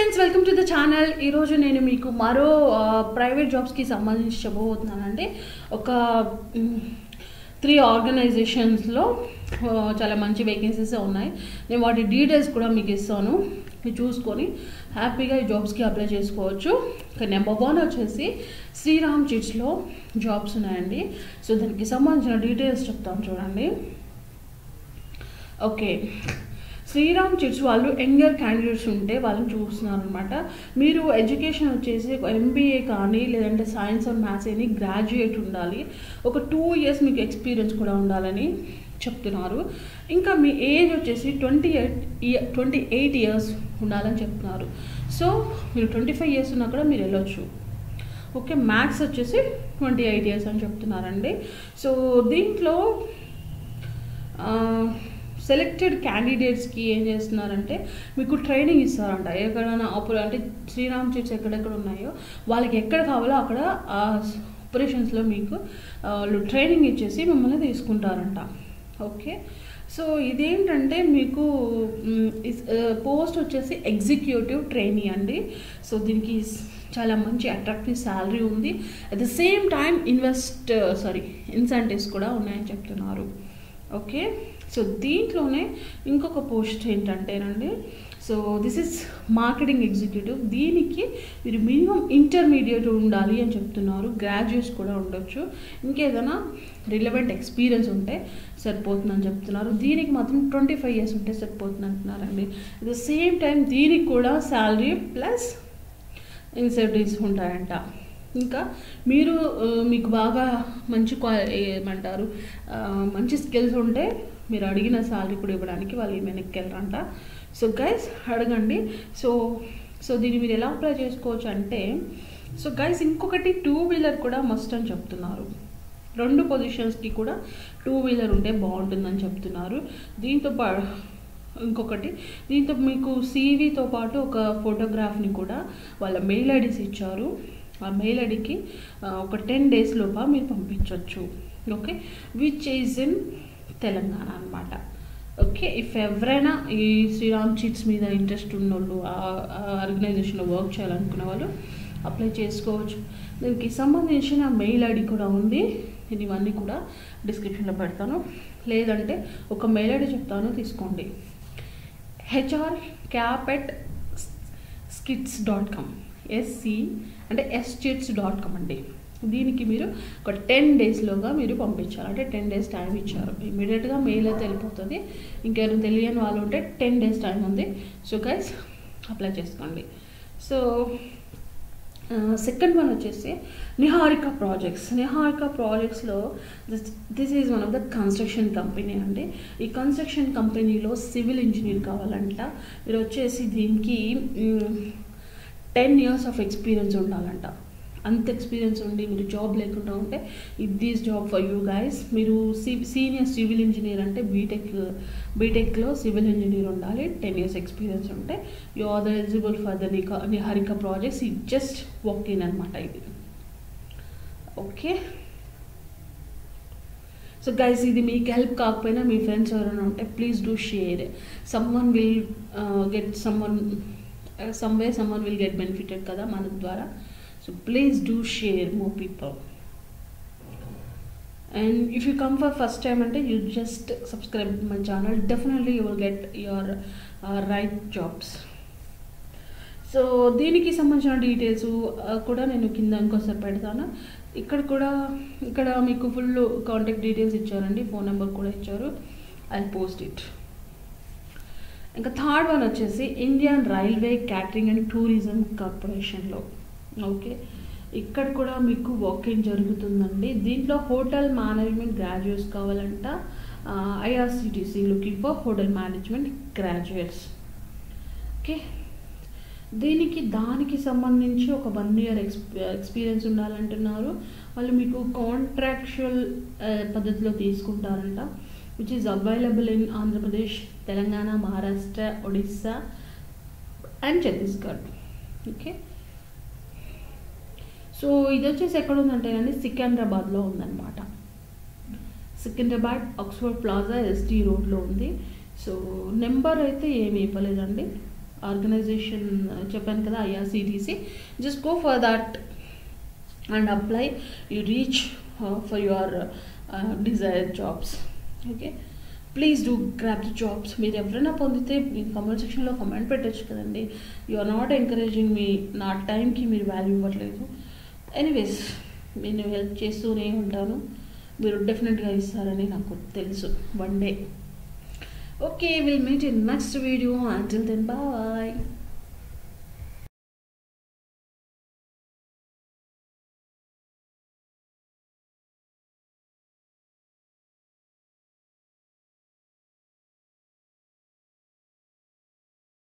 friends welcome to the channel ఈరోజు నేను మీకు మరో ప్రైవేట్ జాబ్స్కి సంబంధించి చెప్పబోతున్నానండి ఒక త్రీ ఆర్గనైజేషన్స్లో చాలా మంచి వేకెన్సీస్ ఉన్నాయి నేను వాటి డీటెయిల్స్ కూడా మీకు ఇస్తాను మీరు చూసుకొని హ్యాపీగా ఈ జాబ్స్కి అప్లై చేసుకోవచ్చు ఇక నెంబర్ వన్ వచ్చేసి శ్రీరామ్ చిట్స్లో జాబ్స్ ఉన్నాయండి సో దానికి సంబంధించిన డీటెయిల్స్ చెప్తాను చూడండి ఓకే శ్రీరామ్ చిట్స్ వాళ్ళు యంగర్ క్యాండిడేట్స్ ఉంటే వాళ్ళని చూస్తున్నారు అనమాట మీరు ఎడ్యుకేషన్ వచ్చేసి ఎంబీఏ కానీ లేదంటే సైన్స్ ఆర్ మ్యాథ్స్ అని గ్రాడ్యుయేట్ ఉండాలి ఒక టూ ఇయర్స్ మీకు ఎక్స్పీరియన్స్ కూడా ఉండాలని చెప్తున్నారు ఇంకా మీ ఏజ్ వచ్చేసి twenty eight year twenty eight years ఉండాలని చెప్తున్నారు సో మీరు ట్వంటీ ఫైవ్ ఇయర్స్ ఉన్నా కూడా మీరు వెళ్ళొచ్చు ఓకే మ్యాథ్స్ వచ్చేసి ట్వంటీ ఎయిట్ ఇయర్స్ అని చెప్తున్నారండి సో దీంట్లో సెలెక్టెడ్ క్యాండిడేట్స్కి ఏం చేస్తున్నారంటే మీకు ట్రైనింగ్ ఇస్తారంట ఎక్కడైనా ఆపరే అంటే శ్రీరామ్ చిట్స్ ఎక్కడెక్కడ ఉన్నాయో వాళ్ళకి ఎక్కడ కావాలో అక్కడ ఆ ఆపరేషన్స్లో మీకు వాళ్ళు ట్రైనింగ్ ఇచ్చేసి మిమ్మల్ని తీసుకుంటారంట ఓకే సో ఇదేంటంటే మీకు పోస్ట్ వచ్చేసి ఎగ్జిక్యూటివ్ ట్రైనీ అండి సో దీనికి చాలా మంచి అట్రాక్టివ్ శాలరీ ఉంది at the same time invest sorry incentives కూడా ఉన్నాయని చెప్తున్నారు ఓకే సో దీంట్లోనే ఇంకొక పోస్ట్ ఏంటంటేనండి so this is marketing executive దీనికి మీరు మినిమం ఇంటర్మీడియట్ ఉండాలి అని చెప్తున్నారు గ్రాడ్యుయేట్స్ కూడా ఉండొచ్చు ఇంకేదైనా రిలవెంట్ ఎక్స్పీరియన్స్ ఉంటే సరిపోతుందని చెప్తున్నారు దీనికి మాత్రం ట్వంటీ ఫైవ్ ఇయర్స్ ఉంటే సరిపోతుంది అంటున్నారండి అట్ ద సేమ్ టైం దీనికి కూడా శాలరీ ప్లస్ ఇన్సెంటివ్స్ ఉంటాయంట ఇంకా మీరు మీకు బాగా మంచి క్వా ఏమంటారు మంచి స్కిల్స్ ఉంటే మీరు అడిగిన శాలరీ కూడా ఇవ్వడానికి వాళ్ళు వెనక్కి వెళ్ళరంట సో గైస్ అడగండి సో సో దీన్ని మీరు ఎలా అప్లై చేసుకోవచ్చు అంటే సో గైస్ ఇంకొకటి టూ వీలర్ కూడా మస్ట్ అని చెప్తున్నారు రెండు పొజిషన్స్కి కూడా టూ వీలర్ ఉంటే బాగుంటుందని చెప్తున్నారు దీంతో పా ఇంకొకటి దీంతో మీకు సీవీతో పాటు ఒక ఫోటోగ్రాఫ్ని కూడా వాళ్ళ మెయిల్ ఐడీస్ ఇచ్చారు ఆ మెయిల్ ఐడికి ఒక టెన్ డేస్ లోప మీరు పంపించవచ్చు okay which is in Telangana అనమాట ఓకే ఇఫ్ ఎవరైనా ఈ శ్రీరామ్ చిట్స్ మీద ఇంట్రెస్ట్ ఉన్నోళ్ళు ఆ ఆర్గనైజేషన్లో వర్క్ చేయాలనుకున్న వాళ్ళు అప్లై చేసుకోవచ్చు దీనికి సంబంధించిన మెయిల్ ఐడి కూడా ఉంది నేను ఇవన్నీ కూడా డిస్క్రిప్షన్లో పెడతాను లేదంటే ఒక మెయిల్ ఐడి చెప్తాను తీసుకోండి హెచ్ఆర్ క్యాప్ ఎట్ స్కిట్స్ డాట్ కామ్ ఎస్సి అంటే ఎస్చిట్స్ డాట్ కామ్ అండి దీనికి మీరు ఒక టెన్ డేస్లోగా మీరు పంపించాలి అంటే టెన్ డేస్ టైం ఇచ్చారు ఇమీడియట్గా మెయిల్ అయితే వెళ్ళిపోతుంది ఇంకేమైనా తెలియని వాళ్ళు ఉంటే టెన్ డేస్ టైం ఉంది సో గైస్ అప్లై చేసుకోండి సో సెకండ్ వన్ వచ్చేసి నిహారిక ప్రాజెక్ట్స్ నిహారిక ప్రాజెక్ట్స్లో this this is one of the construction company అండి ఈ కన్స్ట్రక్షన్ కంపెనీలో సివిల్ ఇంజనీర్ కావాలంట మీరు వచ్చేసి దీనికి టెన్ ఇయర్స్ ఆఫ్ ఎక్స్పీరియన్స్ ఉండాలంట అంత ఎక్స్పీరియన్స్ ఉండి మీరు జాబ్ లేకుండా ఉంటే it this job for you guys మీరు సి సీనియర్ సివిల్ ఇంజనీర్ అంటే బీటెక్ బీటెక్లో సివిల్ ఇంజనీర్ ఉండాలి టెన్ ఇయర్స్ ఎక్స్పీరియన్స్ ఉంటే you are the eligible for the నికా Niharika projects it just work in అనమాట ఇది ఓకే సో గైస్ ఇది మీకు హెల్ప్ కాకపోయినా మీ ఫ్రెండ్స్ ఎవరైనా ఉంటే please do share someone will get someone some way someone will get benefited కదా మన ద్వారా so please do share more people and if you come for first time and you just subscribe to my channel definitely you will get your uh, right jobs so దీనికి సంబంధించిన details కూడా నేను కింద ఇంకోసారి పెడతాను ఇక్కడ కూడా ఇక్కడ మీకు ఫుల్ కాంటాక్ట్ డీటెయిల్స్ ఇచ్చారండి ఫోన్ నెంబర్ కూడా ఇచ్చారు ఐ పోస్ట్ ఇట్ ఇంకా థర్డ్ వన్ వచ్చేసి Indian railway catering and tourism కార్పొరేషన్లో ఓకే ఇక్కడ కూడా మీకు వాకింగ్ జరుగుతుందండి దీంట్లో హోటల్ మేనేజ్మెంట్ గ్రాడ్యుయేట్స్ కావాలంట IRCTC looking for hotel management graduates okay దీనికి దానికి సంబంధించి ఒక వన్ ఇయర్ ఎక్స్పీరియన్స్ ఉండాలంటున్నారు వాళ్ళు మీకు కాంట్రాక్చువల్ పద్ధతిలో తీసుకుంటారంట which is available in Andhra Pradesh Telangana Maharashtra Odisha and Chhattisgarh okay so ఇది వచ్చేసి ఎక్కడ ఉందంటే అండి సికింద్రాబాద్లో ఉందన్నమాట సికింద్రాబాద్ ఆక్స్ఫర్డ్ ప్లాజా ఎస్టీ రోడ్లో ఉంది సో నెంబర్ అయితే ఏమి ఇవ్వలేదండి ఆర్గనైజేషన్ చెప్పాను కదా IRCTC just go for that and apply you reach for your desire jobs okay please do grab the jobs మీరు ఎవరైనా పొందితే మీరు కమెంట్ సెక్షన్లో కమెంట్ పెట్టచ్చు కదండి యు ఆర్ నాట్ ఎంకరేజింగ్ మీ నా టైంకి మీరు వాల్యూ ఇవ్వట్లేదు ఎనీవేస్ నేను హెల్ప్ చేస్తూనే ఉంటాను మీరు డెఫినెట్గా ఇస్తారని నాకు తెలుసు one day okay will meet in next video until then bye